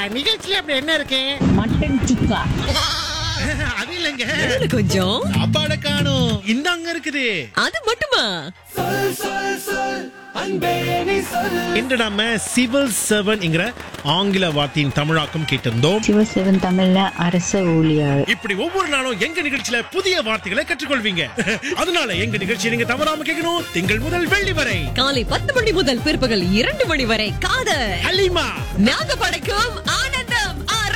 நிகழ்ச்சியில அப்படி என்ன இருக்கு மட்டன் சுக்கா அது இல்லைங்க இதுல கொஞ்சம் சாப்பாட காணும் இந்தாங்க இருக்குது அது மட்டுமா இன்று நாம சிவில் சர்வன்ங்கிற ஆங்கில வார்த்தையின் தமிழாக்கம் கேட்டிருந்தோம் சிவசிவன் தமிழ்ல அரச ஊழியர் இப்படி ஒவ்வொரு நாளும் எங்க நிகழ்ச்சியில புதிய வார்த்தைகளை கற்றுக்கொள்வீங்க அதனால எங்க நிகழ்ச்சியை நீங்க தவறாம கேட்கணும் திங்கள் முதல் வெள்ளி வரை காலை பத்து மணி முதல் பிற்பகல் இரண்டு மணி வரை காதல் ஹலிமா நாங்க படைக்கும் ஆனந்தம்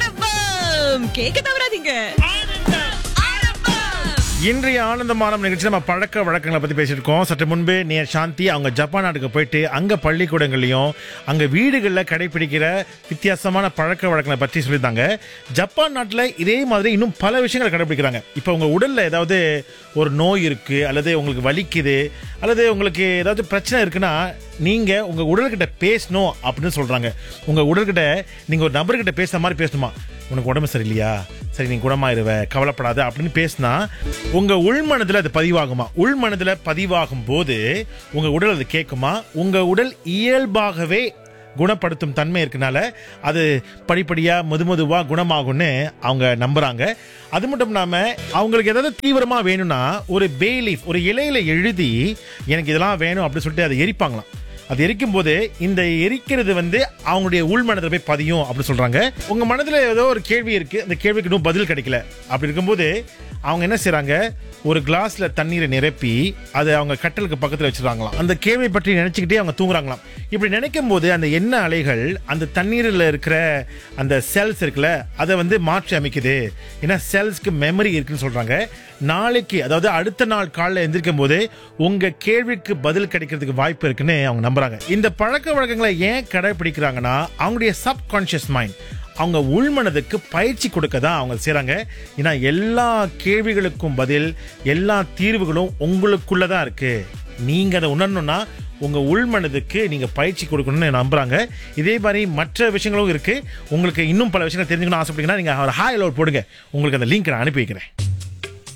ஆரம்பம் கேட்க தவறாதீங்க ஆனந்தம் ஆரம்பம் இன்றைய ஆனந்தமான நிகழ்ச்சி நம்ம பழக்க வழக்கங்களை பத்தி பேசியிருக்கோம் சற்று முன்பு நேர் சாந்தி அவங்க ஜப்பான் நாட்டுக்கு போயிட்டு அங்க பள்ளிக்கூடங்களையும் அங்க வீடுகளில் கடைபிடிக்கிற வித்தியாசமான பழக்க வழக்கங்களை பற்றி சொல்லியிருந்தாங்க ஜப்பான் நாட்டில் இதே மாதிரி இன்னும் பல விஷயங்களை கடைபிடிக்கிறாங்க இப்போ உங்க உடல்ல ஏதாவது ஒரு நோய் இருக்கு அல்லது உங்களுக்கு வலிக்குது அல்லது உங்களுக்கு ஏதாவது பிரச்சனை இருக்குன்னா நீங்க உங்க உடல்கிட்ட பேசணும் அப்படின்னு சொல்றாங்க உங்க உடல்கிட்ட நீங்க ஒரு நபர்கிட்ட பேசுற மாதிரி பேசணுமா உனக்கு உடம்பு சரியில்லையா சரி நீ குணமாயிருவ கவலைப்படாத அப்படின்னு பேசினா உங்க உள்மனதுல அது பதிவாகுமா உள்மனதுல பதிவாகும் போது உங்க உடல் அது கேட்குமா உங்க உடல் இயல்பாகவே குணப்படுத்தும் தன்மை இருக்கனால அது படிப்படியா மெதுமெதுவா குணமாகும்னு அவங்க நம்புறாங்க அது மட்டும் இல்லாம அவங்களுக்கு ஏதாவது தீவிரமா வேணும்னா ஒரு பேலீஃப் ஒரு இலையில எழுதி எனக்கு இதெல்லாம் வேணும் அப்படின்னு சொல்லிட்டு அதை எரிப்பாங்களாம் அது எரிக்கும் போது இந்த எரிக்கிறது வந்து அவங்களுடைய உள்மனதில் போய் பதியும் அப்படின்னு சொல்றாங்க உங்க மனதுல ஏதோ ஒரு கேள்வி இருக்கு அந்த கேள்விக்கு இன்னும் பதில் கிடைக்கல அப்படி இருக்கும்போது அவங்க என்ன செய்றாங்க ஒரு கிளாஸ்ல தண்ணீரை நிரப்பி அதை அவங்க கட்டலுக்கு பக்கத்துல வச்சிருக்காங்களாம் அந்த கேள்வியை பற்றி நினைச்சுக்கிட்டே அவங்க தூங்குறாங்களாம் இப்படி நினைக்கும் போது அந்த எண்ணெய் அலைகள் அந்த தண்ணீரில் இருக்கிற அந்த செல்ஸ் இருக்குல்ல அதை வந்து மாற்றி அமைக்குது ஏன்னா செல்ஸ்க்கு மெமரி இருக்குன்னு சொல்றாங்க நாளைக்கு அதாவது அடுத்த நாள் காலைல எந்திரிக்கும் போது உங்க கேள்விக்கு பதில் கிடைக்கிறதுக்கு வாய்ப்பு இருக்குன்னு அவங்க நம்புறாங்க இந்த பழக்க வழக்கங்களை ஏன் கடைபிடிக்கிறாங்கன்னா அவங்களுடைய சப்கான்ஷியஸ் மைண்ட் அவங்க உள்மனதுக்கு பயிற்சி கொடுக்க தான் அவங்க செய்றாங்க ஏன்னா எல்லா கேள்விகளுக்கும் பதில் எல்லா தீர்வுகளும் உங்களுக்குள்ள தான் இருக்கு நீங்க அதை உணரணும்னா உங்க உள்மனதுக்கு நீங்க பயிற்சி கொடுக்கணும்னு நம்புறாங்க இதே மாதிரி மற்ற விஷயங்களும் இருக்கு உங்களுக்கு இன்னும் பல விஷயங்கள் தெரிஞ்சுக்கணும்னு ஆசைப்பட்டீங்கன்னா நீங்க ஒரு ஹாய் லோட் போடுங்க உங்களுக்கு அந்த லிங்க் நான் அனுப்பி வைக்கிறேன்